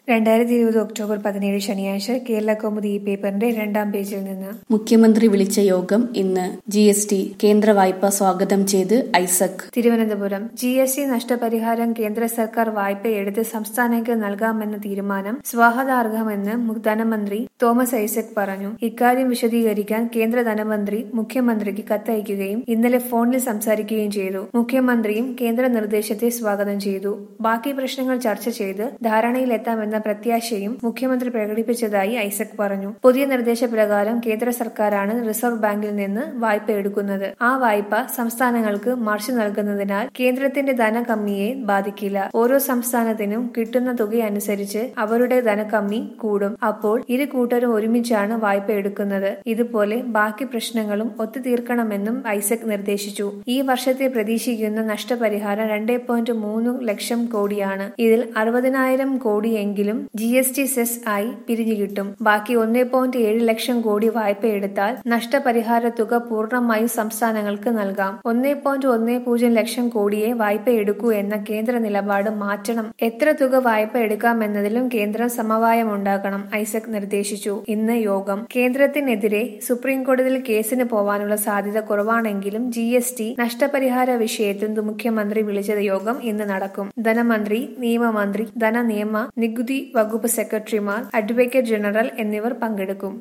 രണ്ടായിരത്തി ഇരുപത് ഒക്ടോബർ പതിനേഴ് ശനിയാഴ്ച കേരള കൗമുദി ഈ പേപ്പറിന്റെ രണ്ടാം പേജിൽ നിന്ന് മുഖ്യമന്ത്രി വിളിച്ച യോഗം ഇന്ന് ജി എസ് ടി കേന്ദ്ര വായ്പ സ്വാഗതം ചെയ്ത് Isaac Thiruvananthapuram G S T നഷ്ടപരിഹാരം കേന്ദ്ര സർക്കാർ വായ്പയെടുത്ത് സംസ്ഥാനങ്ങൾക്ക് നൽകാമെന്ന തീരുമാനം സ്വാഗതാർഹമെന്ന് മു- ധനമന്ത്രി തോമസ് ഐസക് പറഞ്ഞു ഇക്കാര്യം വിശദീകരിക്കാൻ കേന്ദ്ര ധനമന്ത്രി മുഖ്യമന്ത്രിക്ക് കത്തയക്കുകയും ഇന്നലെ ഫോണിൽ സംസാരിക്കുകയും ചെയ്തു മുഖ്യമന്ത്രിയും കേന്ദ്ര നിർദ്ദേശത്തെ സ്വാഗതം ചെയ്തു ബാക്കി പ്രശ്നങ്ങൾ ചർച്ച ചെയ്ത് ധാരണയിലെത്താമെന്ന പ്രത്യാശയും മുഖ്യമന്ത്രി പ്രകടിപ്പിച്ചതായി ഐസക് പറഞ്ഞു പുതിയ നിർദ്ദേശപ്രകാരം കേന്ദ്ര സർക്കാരാണ് റിസർവ് ബാങ്കിൽ നിന്ന് വായ്പ എടുക്കുന്നത് ആ വായ്പ സംസ്ഥാനങ്ങൾക്ക് മറിച്ചു നൽകുന്നതിനാൽ കേന്ദ്രത്തിന്റെ ധനകമ്മിയെ ബാധിക്കില്ല ഓരോ സംസ്ഥാനത്തിനും കിട്ടുന്ന തുകയനുസരിച്ച് അവരുടെ ധനകമ്മി കൂടും അപ്പോൾ ഇരു കൂട്ടരും ഒരുമിച്ചാണ് വായ്പ എടുക്കുന്നത് ഇതുപോലെ ബാക്കി പ്രശ്നങ്ങളും ഒത്തുതീർക്കണമെന്നും ഐസക് നിർദ്ദേശിച്ചു ഈ വർഷത്തെ പ്രതീക്ഷിക്കുന്ന നഷ്ടപരിഹാരം രണ്ടേ പോയിന്റ് മൂന്ന് ലക്ഷം കോടിയാണ് ഇതിൽ അറുപതിനായിരം കോടിയെങ്കിലും ജി എസ് ടി സെസ് ആയി പിരിഞ്ഞു കിട്ടും ബാക്കി ഒന്നേ പോയിന്റ് ഏഴ് ലക്ഷം കോടി വായ്പ എടുത്താൽ നഷ്ടപരിഹാര തുക പൂർണ്ണമായും സംസ്ഥാനങ്ങൾക്ക് നൽകാം ഒന്നേ പോയിന്റ് ഒന്നേ പൂജ്യം ലക്ഷം കോടിയെ വായ്പ എടുക്കൂ എന്ന കേന്ദ്ര നിലപാട് മാറ്റണം എത്ര തുക വായ്പ എടുക്കാമെന്നതിലും കേന്ദ്രം സമവായം ഉണ്ടാക്കണം ഐസക് നിർദ്ദേശിച്ചു ഇന്ന് യോഗം കേന്ദ്രത്തിനെതിരെ സുപ്രീം കോടതിയിൽ കേസിന് പോവാനുള്ള സാധ്യത കുറവാണെങ്കിലും ജി എസ് ടി നഷ്ടപരിഹാര വിഷയത്തിൽ മുഖ്യമന്ത്രി വിളിച്ച യോഗം ഇന്ന് നടക്കും ധനമന്ത്രി നിയമമന്ത്രി ധനനിയമ നികുതി വകുപ്പ് സെക്രട്ടറിമാർ അഡ്വക്കേറ്റ് ജനറൽ എന്നിവർ പങ്കെടുക്കും